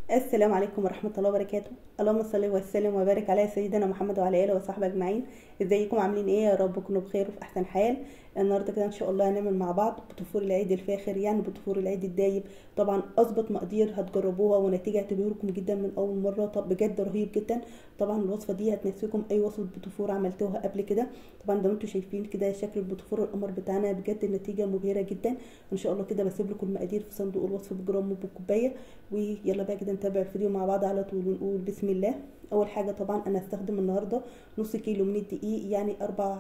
السلام عليكم ورحمة الله وبركاته اللهم صل وسلم وبارك على سيدنا محمد وعلى آله وصحبه أجمعين ازيكم عاملين ايه يا رب تكونوا بخير وفي أحسن حال النهاردة كده إن شاء الله هنعمل مع بعض بطفور العيد الفاخر يعني بطفور العيد الدايب طبعا أظبط مقادير هتجربوها ونتيجة هتبهركم جدا من أول مرة طب بجد رهيب جدا طبعا الوصفة دي هتنسيكم أي وصفة بطفور عملتوها قبل كده طبعا زي ما انتم شايفين كده شكل البطفور القمر بتاعنا بجد النتيجة مبهرة جدا وإن شاء الله كده بسيب لكم المقادير في صندوق الوصف بجرام وبكوباية ويلا بقى كده نتابع الفيديو مع بعض على طول ونقول بسم الله اول حاجه طبعا انا هستخدم النهارده نص كيلو من الدقيق يعني اربع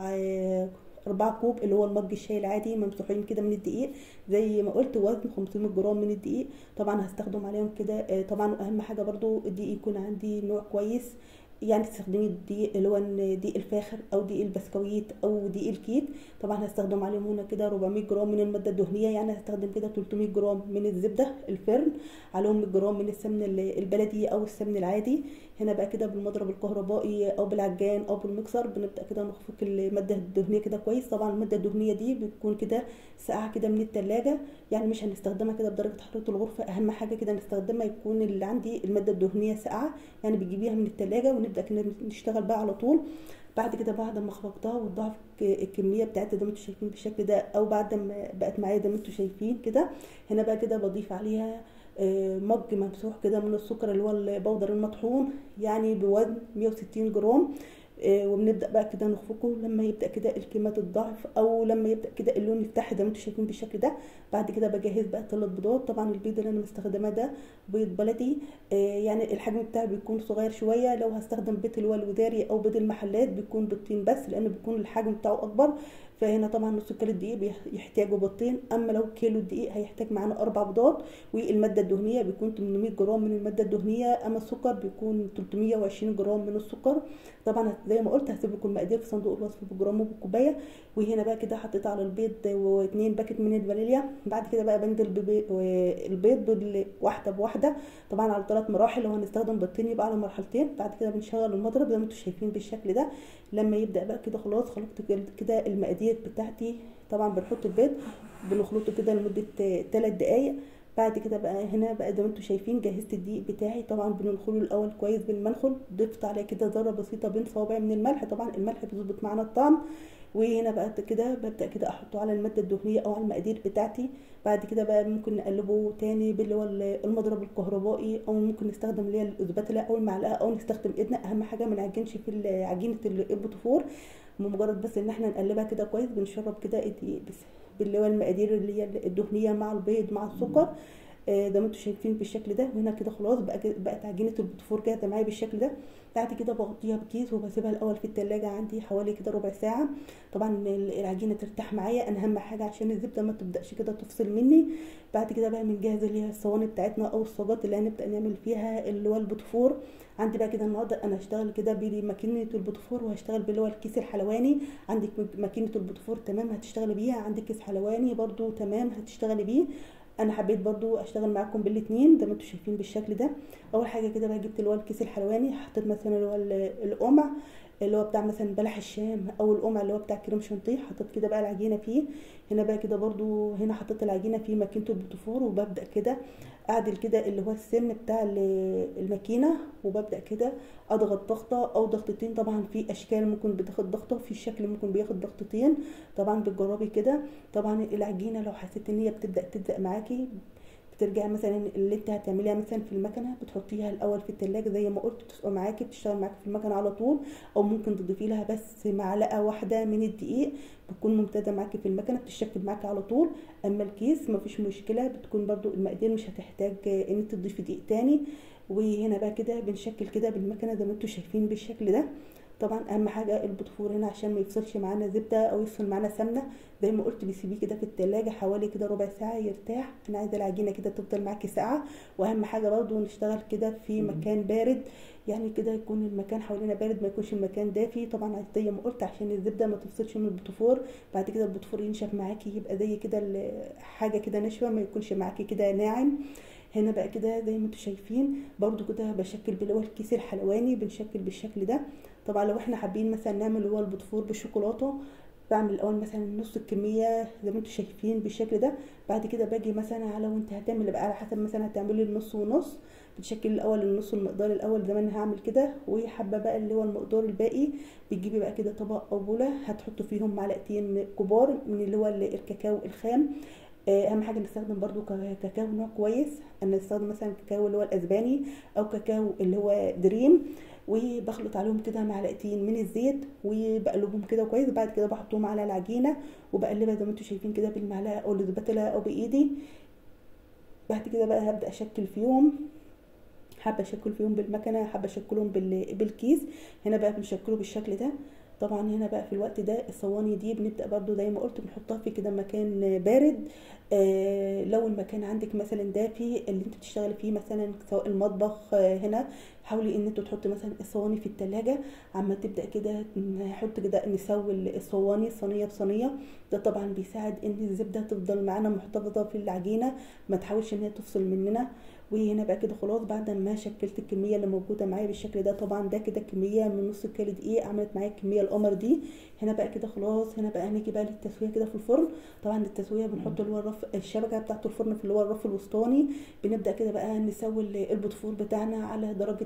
أربعة كوب اللي هو المج الشاي العادي ممسوحين كده من الدقيق زي ما قلت وزن 500 جرام من الدقيق طبعا هستخدم عليهم كده طبعا اهم حاجه برضو الدقيق يكون عندي نوع كويس يعني تستخدمي الدقيق اللي هو دقيق الفاخر او دقيق البسكويت او دقيق الكيك طبعا هستخدم عليهم هنا كده 400 جرام من الماده الدهنيه يعني هستخدم كده 300 جرام من الزبده الفرن عليهم 100 جرام من السمن البلدي او السمن العادي هنا بقى كده بالمضرب الكهربائي او بالعجان او بالمكسر بنبدا كده نخفق الماده الدهنيه كده كويس طبعا الماده الدهنيه دي بتكون كده ساقعه كده من التلاجة يعني مش هنستخدمها كده بدرجه حراره الغرفه اهم حاجه كده نستخدمها يكون اللي عندي الماده الدهنيه ساقعه يعني بتجيبيها من التلاجة ونبدا كده نشتغل بقى على طول بعد كده بعد ما خفقتها وتضاعف الكميه بتاعتها زي ما انتم شايفين بالشكل ده او بعد ما بقت معايا زي ما انتم شايفين كده هنا بقى كده بضيف عليها مج ممسوح كده من السكر اللي هو البودر المطحون يعني بوزن 160 جرام وبنبدا بقى كده نخفقه لما يبدا كده الكميه تضاعف او لما يبدا كده اللون يفتح زي ما انتم شايفين بالشكل ده بعد كده بجهز بقى ثلاث بيضات طبعا البيض اللي انا مستخدماه ده بيض بلدي يعني الحجم بتاعه بيكون صغير شويه لو هستخدم بيض اللي هو الوداري او بيض المحلات بيكون بيضتين بس لان بيكون الحجم بتاعه اكبر فهنا طبعا نص كيلو الدقيق يحتاجوا بيضتين اما لو كيلو الدقيق هيحتاج معانا اربع بيضات والماده الدهنيه بيكون 800 جرام من الماده الدهنيه اما السكر بيكون 320 جرام من السكر طبعا زي ما قلت هسيب لكم المقادير في صندوق الوصف بجرام وبكوبايه وهنا بقى كده حطيت على البيض واثنين باكت من الفانيليا بعد كده بقى بنزل البيض واحده بواحده طبعا على ثلاث مراحل لو هنستخدم بيضتين يبقى على مرحلتين بعد كده بنشغل المضرب زي ما انتم شايفين بالشكل ده لما يبدا بقى كده خلاص خلطت كده المقادير بتاعتي طبعا بنحط البيض بنخلطه كده لمده 3 دقائق بعد كده بقى هنا بقى زي ما انتم شايفين جهزت الدقيق بتاعي طبعا بننخله الاول كويس بالمنخل ضفت عليه كده ذره بسيطه بين صوابع من الملح طبعا الملح بيظبط معانا الطعم وهنا بقى كده ببدا كده احطه على الماده الدهنيه او على المقادير بتاعتي بعد كده بقى ممكن نقلبه تاني باللي هو المضرب الكهربائي او ممكن نستخدم اللي هي الاسباتيلا او المعلقه او نستخدم ايدنا اهم حاجه ما نعجنش في عجينه البوتفور بمجرد بس ان احنا نقلبها كده كويس بنشرب كده الدقيق بس باللي هو المقادير اللي هي الدهنيه مع البيض مع السكر زي ما انتم شايفين بالشكل ده وهنا كده خلاص بقى بقت عجينه البوتفور جاهزه معايا بالشكل ده بعد كده بغطيها بكيس وبسيبها الاول في التلاجة عندي حوالي كده ربع ساعه طبعا العجينه ترتاح معايا انا اهم حاجه عشان الزبده ما تبداش كده تفصل مني بعد كده بقى بنجهز اللي هي الصواني بتاعتنا او الصاجات اللي هنبدا نعمل فيها اللي هو البوتفور عندي بقى كده النهارده انا هشتغل كده بماكينه البوتفور وهشتغل باللي هو الكيس الحلواني عندك ماكينه البوتفور تمام هتشتغلي بيها عندك كيس حلواني برده تمام هتشتغلي بيه انا حبيت برضو اشتغل معاكم بالاثنين زي ما انتم شايفين بالشكل ده اول حاجه كده بقى جبت اللي هو الكيس الحلواني حطيت مثلا اللي هو القمع اللي هو بتاع مثلا بلح الشام او القمع اللي هو بتاع كريم شانتيه حطيت كده بقى العجينه فيه هنا بقى كده برضو هنا حطيت العجينه في ماكينه البوتفور وببدا كده اعدل كده اللي هو السن بتاع الماكينه وببدا كده اضغط ضغطه او ضغطتين طبعا في اشكال ممكن بتاخد ضغطه في شكل ممكن بياخد ضغطتين طبعا بتجربي كده طبعا العجينه لو حسيت ان هي بتبدا تلزق معاكي بترجعي مثلا اللي انت هتعمليها مثلا في المكنه بتحطيها الاول في التلاجة زي ما قلت تسقى معاكي بتشتغل معاكي في المكنه على طول او ممكن تضيفي لها بس معلقه واحده من الدقيق بتكون ممتازه معاكي في المكنه بتشكل معاكي على طول اما الكيس مفيش مشكله بتكون برضو المقادير مش هتحتاج ان انت تضيفي دقيق تاني وهنا بقى كده بنشكل كده بالمكنه زي ما انتم شايفين بالشكل ده طبعا اهم حاجه البوتفور هنا عشان ما يفصلش معانا زبده او يفصل معانا سمنه زي ما قلت بيسيبيه كده في التلاجة حوالي كده ربع ساعه يرتاح انا عايزه العجينه كده تفضل معاكي ساعه واهم حاجه برضو نشتغل كده في مكان بارد يعني كده يكون المكان حوالينا بارد ما يكونش المكان دافي طبعا زي ما قلت عشان الزبده ما تفصلش من البوتفور بعد كده البوتفور ينشف معاكي يبقى زي كده حاجه كده ناشفه ما يكونش معاكي كده ناعم هنا بقى كده زي ما انتم شايفين برضو كده بشكل باللي هو الكيس الحلواني بنشكل بالشكل ده طبعا لو احنا حابين مثلا نعمل اللي هو البوتفور بالشوكولاته بعمل الاول مثلا نص الكميه زي ما انتم شايفين بالشكل ده بعد كده باجي مثلا على وانت هتعمل بقى على حسب مثلا هتعملي النص ونص بتشكل الاول النص المقدار الاول زي ما انا هعمل كده وحابه بقى اللي هو المقدار الباقي بتجيبي بقى كده طبق او بوله هتحطوا فيهم معلقتين كبار من اللي هو الكاكاو الخام اهم حاجه نستخدم برضو كاكاو نوع كويس انا استخدم مثلا كاكاو اللي هو الاسباني او كاكاو اللي هو دريم وبخلط عليهم كده معلقتين من الزيت وبقلبهم كده كويس بعد كده بحطهم على العجينه وبقلبها زي ما انتم شايفين كده بالمعلقه او الزباتله او بايدي بعد كده بقى هبدا اشكل فيهم حابه اشكل فيهم بالمكنه حابه اشكلهم بالكيس هنا بقى بنشكله بالشكل ده طبعا هنا بقى في الوقت ده الصواني دي بنبدا برضو زي ما قلت بنحطها في كده مكان بارد آه لو المكان عندك مثلا دافي اللي انت بتشتغلي فيه مثلا سواء المطبخ آه هنا حاولي ان انتوا تحطوا مثلا الصواني في التلاجة عما تبدا كده نحط كده نسوي الصواني صينيه بصينيه ده طبعا بيساعد ان الزبده تفضل معانا محتفظه في العجينه ما تحاولش ان هي تفصل مننا وهنا بقى كده خلاص بعد ما شكلت الكميه اللي موجوده معايا بالشكل ده طبعا ده كده كميه من نص كيلو دقيق عملت معايا الكميه القمر دي هنا بقى كده خلاص هنا بقى هنيجي بقى للتسويه كده في الفرن طبعا التسويه بنحط اللي هو الرف الشبكه بتاعه الفرن في اللي هو الرف الوسطاني بنبدا كده بقى نسوي البوتفور بتاعنا على درجه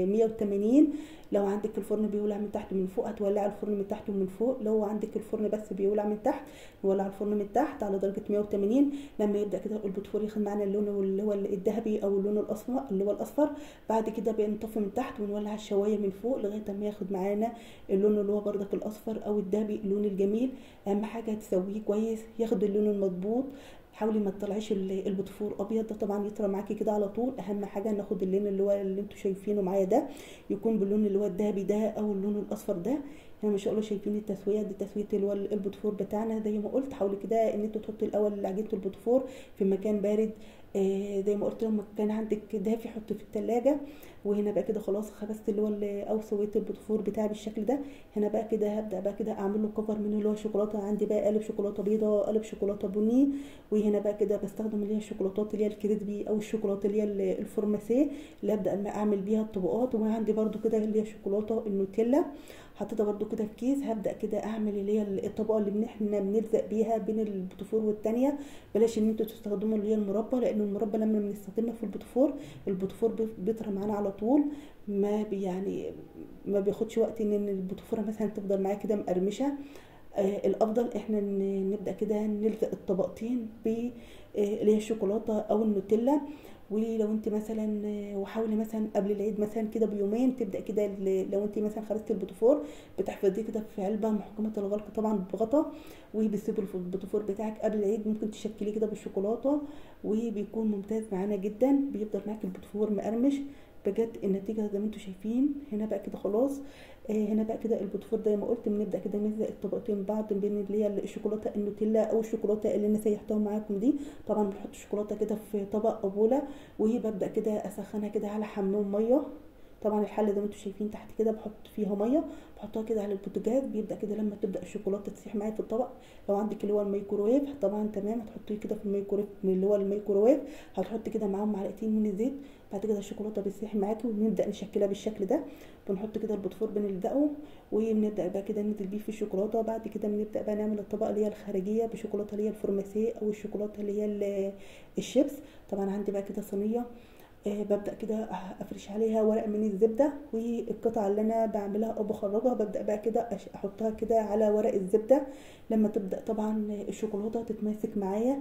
180 لو عندك الفرن بيولع من تحت ومن فوق هتولعي الفرن من تحت ومن فوق لو عندك الفرن بس بيولع من تحت نولع الفرن من تحت على درجه 180 لما يبدا كده البوتفور ياخد معانا اللون اللي هو الذهبي او اللون الاصفر اللي هو الاصفر بعد كده بنطفي من تحت ونولع الشوايه من فوق لغايه ما ياخد معانا اللون اللي هو بردك الاصفر او الذهبي اللون الجميل اهم حاجه تسويه كويس ياخد اللون المظبوط حاولي ما تطلعيش البوتفور ابيض ده طبعا يطرى معاكي كده على طول اهم حاجه ناخد اللون اللي هو اللي انتوا شايفينه معايا ده يكون باللون اللي هو الذهبي ده او اللون الاصفر ده هنا ما شاء الله شايفين التسويه دي تسويه اللي هو البوتفور بتاعنا زي ما قلت حاولي كده ان انتوا تحطوا الاول عجينه البوتفور في مكان بارد آه زي ما قلت لما كان عندك دافي حطه في التلاجة وهنا بقى كده خلاص خبزت اللي هو او سويت البوتفور بتاعي بالشكل ده هنا بقى كده هبدا بقى كده اعمل له كفر من اللي هو شوكولاته عندي بقى قالب شوكولاته بيضاء قالب شوكولاته بني وهنا بقى كده بستخدم اللي هي الشوكولاتات اللي هي الكريسبي او الشوكولاته اللي هي الفورماسيه اللي ابدا اعمل بيها الطبقات وعندي برده كده اللي هي شوكولاته النوتيلا حطيتها برده كده في كيس هبدا كده اعمل اللي هي الطبقه اللي احنا بنلزق بيها بين البوتفور والتانية بلاش ان انتوا تستخدموا اللي هي المربى لان المربى لما بنستخدمها في البوتفور البوتفور بيطرى معانا على طول ما بي يعني ما بياخدش وقت ان البوتفوره مثلا تفضل معايا كده مقرمشه آه الافضل احنا نبدا كده نلزق الطبقتين ب اللي هي الشوكولاته او النوتيلا ولو انت مثلا وحاولي مثلا قبل العيد مثلا كده بيومين تبدا كده لو انت مثلا خرجتي البوتفور بتحفظيه كده في علبه محكمه الغلق طبعا بغطا وبتسيبي البوتفور بتاعك قبل العيد ممكن تشكليه كده بالشوكولاته وبيكون ممتاز معانا جدا بيفضل معاك البوتفور مقرمش بجد النتيجه زي ما انتم شايفين هنا بقى كده خلاص آه هنا بقى كده البوتفور زي ما قلت بنبدا كده نلزق الطبقتين بعض بين اللي هي الشوكولاته النوتيلا او الشوكولاته اللي انا سيحتها معاكم دي طبعا بنحط الشوكولاته كده في طبق او بوله وببدا كده اسخنها كده على حمام ميه طبعا الحله زي ما انتم شايفين تحت كده بحط فيها ميه بحطها كده على البوتاجاز بيبدا كده لما تبدا الشوكولاته تسيح معايا في الطبق لو عندك اللي هو الميكروويف طبعا تمام هتحطيه كده في الميكروويف من اللي هو الميكروويف هتحطي كده معاهم معلقتين من الزيت بعد كده الشوكولاته بتسيح معاكي ونبدا نشكلها بالشكل ده بنحط كده البوتفور بنلزقه وبنبدا بقى كده ننزل بيه في الشوكولاته بعد كده بنبدا بقى نعمل الطبقه اللي هي الخارجيه بشوكولاته اللي هي الفورماسيه او الشوكولاته اللي هي الشيبس طبعا عندي بقى كده صينيه آه ببدا كده افرش عليها ورق من الزبده والقطعه اللي انا بعملها او بخرجها ببدا بقى كده احطها كده على ورق الزبده لما تبدا طبعا الشوكولاته تتماسك معايا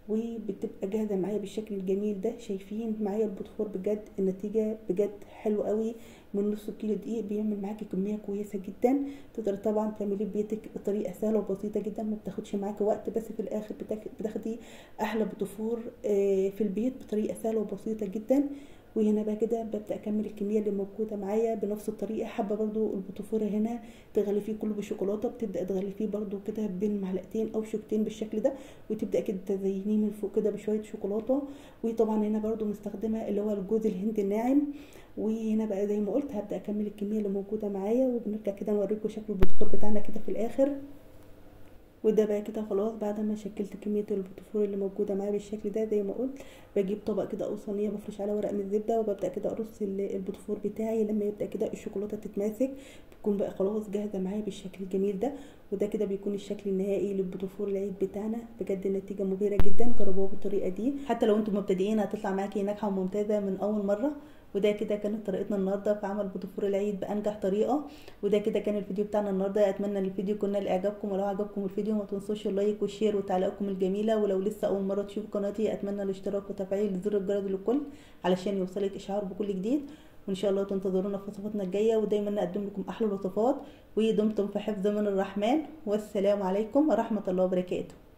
وبتبقى جاهزه معايا بالشكل الجميل ده شايفين معايا البوتفور بجد النتيجه بجد حلوه قوي من نص كيلو دقيق بيعمل معاكي كميه كويسه جدا تقدري طبعا تعمليه ببيتك بطريقه سهله وبسيطه جدا ما بتاخدش معاكي وقت بس في الاخر بتاخدي احلى بوتفور في البيت بطريقه سهله وبسيطه جدا وهنا بقى كده ببدا اكمل الكميه اللي موجوده معايا بنفس الطريقه حابه برضو البوتفور هنا تغلفيه كله بالشوكولاته بتبدا تغلفيه برضو كده بين معلقتين او شوكتين بالشكل ده وتبدا كده تزينيه من فوق كده بشويه شوكولاته وطبعا هنا برضو مستخدمه اللي هو الجوز الهند الناعم وهنا بقى زي ما قلت هبدا اكمل الكميه اللي موجوده معايا وبنرجع كده نوريكم شكل البوتفور بتاعنا كده في الاخر وده بقى كده خلاص بعد ما شكلت كميه البوتفور اللي موجوده معايا بالشكل ده زي ما قلت بجيب طبق كده او صينيه بفرش على ورق من الزبده وببدا كده ارص البوتفور بتاعي لما يبدا كده الشوكولاته تتماسك بتكون بقى خلاص جاهزه معايا بالشكل الجميل ده وده كده بيكون الشكل النهائي للبوتفور العيد بتاعنا بجد النتيجه مبهره جدا جربوها بالطريقه دي حتى لو انتم مبتدئين هتطلع معاكي ناجحه وممتازه من اول مره وده كده كانت طريقتنا النهارده في عمل بوتفور العيد بانجح طريقه وده كده كان الفيديو بتاعنا النهارده اتمنى ان الفيديو يكون لاعجابكم ولو عجبكم الفيديو ما تنسوش اللايك والشير وتعليقكم الجميله ولو لسه اول مره تشوفوا قناتي اتمنى الاشتراك وتفعيل زر الجرس للكل علشان يوصلك اشعار بكل جديد وان شاء الله تنتظرونا في وصفاتنا الجايه ودايما نقدم لكم احلى الوصفات ودمتم في حفظ من الرحمن والسلام عليكم ورحمه الله وبركاته